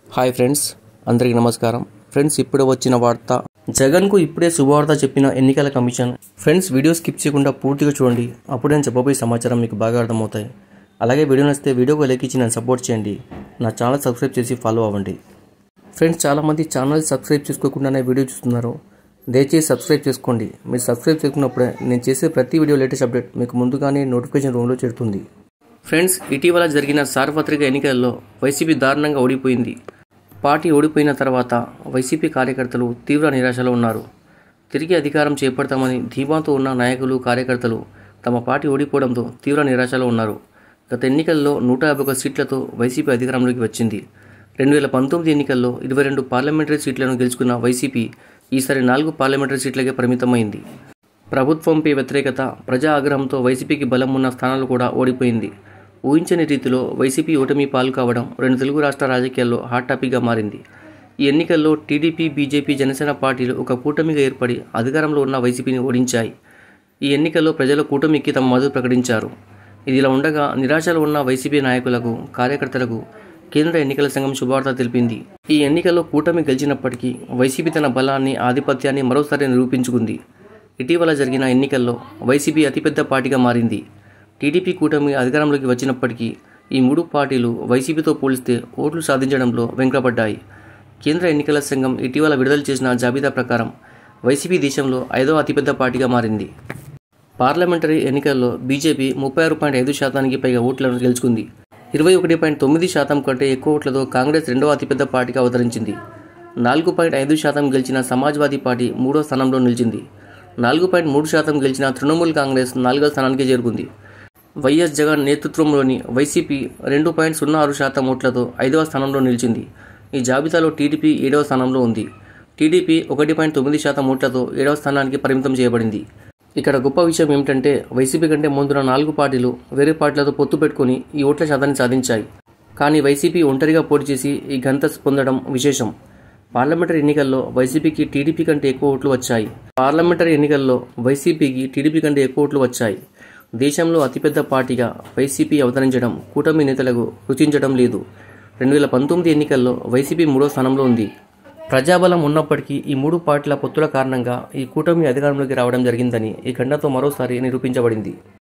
hi friends అందరికీ నమస్కారం friends ఇప్పుడు వచ్చిన వార్త జగన్కు ఇప్పుడే శుభవార్త చెప్పిన ఎన్నికల కమిషన్ ఫ్రెండ్స్ వీడియో స్కిప్ చేయకుండా పూర్తిగా చూడండి అప్పుడే నేను చెప్పబోయే సమాచారం మీకు బాగా అర్థమవుతాయి అలాగే వీడియో నచ్చితే వీడియోకి లైక్ ఇచ్చి నన్ను సపోర్ట్ చేయండి నా ఛానల్ సబ్స్క్రైబ్ చేసి ఫాలో అవ్వండి ఫ్రెండ్స్ చాలామంది ఛానల్ సబ్స్క్రైబ్ చేసుకోకుండానే వీడియో చూస్తున్నారు దయచేసి సబ్స్క్రైబ్ చేసుకోండి మీరు సబ్స్క్రైబ్ చేసుకున్నప్పుడే నేను చేసే ప్రతి వీడియో లేటెస్ట్ అప్డేట్ మీకు ముందుగానే నోటిఫికేషన్ రూమ్లో చేరుతుంది ఫ్రెండ్స్ ఇటీవల జరిగిన సార్వత్రిక ఎన్నికల్లో వైసీపీ దారుణంగా ఓడిపోయింది పార్టీ ఓడిపోయిన తర్వాత వైసీపీ కార్యకర్తలు తీవ్ర నిరాశలో ఉన్నారు తిరిగి అధికారం చేపడతామని ధీమాతో ఉన్న నాయకులు కార్యకర్తలు తమ పార్టీ ఓడిపోవడంతో తీవ్ర నిరాశలో ఉన్నారు గత ఎన్నికల్లో నూట యాభై ఒక సీట్లతో వైసీపీ అధికారంలోకి వచ్చింది రెండు వేల పంతొమ్మిది ఎన్నికల్లో ఇరవై రెండు పార్లమెంటరీ సీట్లను గెలుచుకున్న వైసీపీ ఈసారి నాలుగు పార్లమెంటరీ సీట్లకే పరిమితమైంది ప్రభుత్వంపై వ్యతిరేకత ప్రజా ఆగ్రహంతో వైసీపీకి బలం ఉన్న స్థానాలు కూడా ఓడిపోయింది ఊహించని రీతిలో వైసీపీ ఓటమి పాలు కావడం రెండు తెలుగు రాష్ట్ర రాజకీయాల్లో హాట్ టాపిక్గా మారింది ఈ ఎన్నికల్లో టీడీపీ బీజేపీ జనసేన పార్టీలు ఒక కూటమిగా ఏర్పడి అధికారంలో ఉన్న వైసీపీని ఓడించాయి ఈ ఎన్నికల్లో ప్రజలు కూటమికి తమ మద్దతు ప్రకటించారు ఇదిలా ఉండగా నిరాశలో ఉన్న వైసీపీ నాయకులకు కార్యకర్తలకు కేంద్ర ఎన్నికల సంఘం శుభవార్త తెలిపింది ఈ ఎన్నికల్లో కూటమి గెలిచినప్పటికీ వైసీపీ తన బలాన్ని ఆధిపత్యాన్ని మరోసారి నిరూపించుకుంది ఇటీవల జరిగిన ఎన్నికల్లో వైసీపీ అతిపెద్ద పార్టీగా మారింది టీడీపీ కూటమి అధికారంలోకి వచ్చినప్పటికీ ఈ మూడు పార్టీలు వైసీపీతో పోలిస్తే ఓట్లు సాధించడంలో వెనుకబడ్డాయి కేంద్ర ఎన్నికల సంఘం ఇటీవల విడుదల చేసిన జాబితా ప్రకారం వైసీపీ దేశంలో ఐదో అతిపెద్ద పార్టీగా మారింది పార్లమెంటరీ ఎన్నికల్లో బీజేపీ ముప్పై ఆరు పాయింట్ ఐదు శాతానికి పైగా ఓట్లను గెలుచుకుంది ఇరవై ఒకటి పాయింట్ తొమ్మిది శాతం కంటే ఎక్కువ ఓట్లతో కాంగ్రెస్ రెండవ అతిపెద్ద పార్టీగా అవతరించింది నాలుగు పాయింట్ ఐదు శాతం గెలిచిన సమాజ్వాదీ పార్టీ మూడో స్థానంలో నిలిచింది నాలుగు పాయింట్ మూడు శాతం గెలిచిన తృణమూల్ కాంగ్రెస్ నాలుగో స్థానానికి చేరుకుంది వైఎస్ జగన్ నేతృత్వంలోని వైసీపీ రెండు పాయింట్ సున్నా ఆరు శాతం ఓట్లతో ఐదవ స్థానంలో నిలిచింది ఈ జాబితాలో టీడీపీ ఏడవ స్థానంలో ఉంది టీడీపీ ఒకటి పాయింట్ తొమ్మిది శాతం ఓట్లతో ఏడవ స్థానానికి పరిమితం చేయబడింది ఇక్కడ గొప్ప విషయం ఏమిటంటే వైసీపీ కంటే ముందున్న నాలుగు పార్టీలు వేరే పార్టీలతో పొత్తు పెట్టుకుని ఈ ఓట్ల శాతాన్ని సాధించాయి కానీ వైసీపీ ఒంటరిగా పోటీ చేసి ఈ ఘనత పొందడం విశేషం పార్లమెంటరీ ఎన్నికల్లో వైసీపీకి టీడీపీ కంటే ఎక్కువ ఓట్లు వచ్చాయి పార్లమెంటరీ ఎన్నికల్లో వైసీపీకి టీడీపీ కంటే ఎక్కువ ఓట్లు వచ్చాయి దేశంలో అతిపెద్ద పార్టీగా వైసీపీ అవతరించడం కూటమి నేతలకు రుచించడం లేదు రెండు వేల పంతొమ్మిది ఎన్నికల్లో వైసీపీ మూడో స్థానంలో ఉంది ప్రజాబలం ఉన్నప్పటికీ ఈ మూడు పార్టీల పొత్తుల కారణంగా ఈ కూటమి అధికారంలోకి రావడం జరిగిందని ఈ ఖండంతో మరోసారి నిరూపించబడింది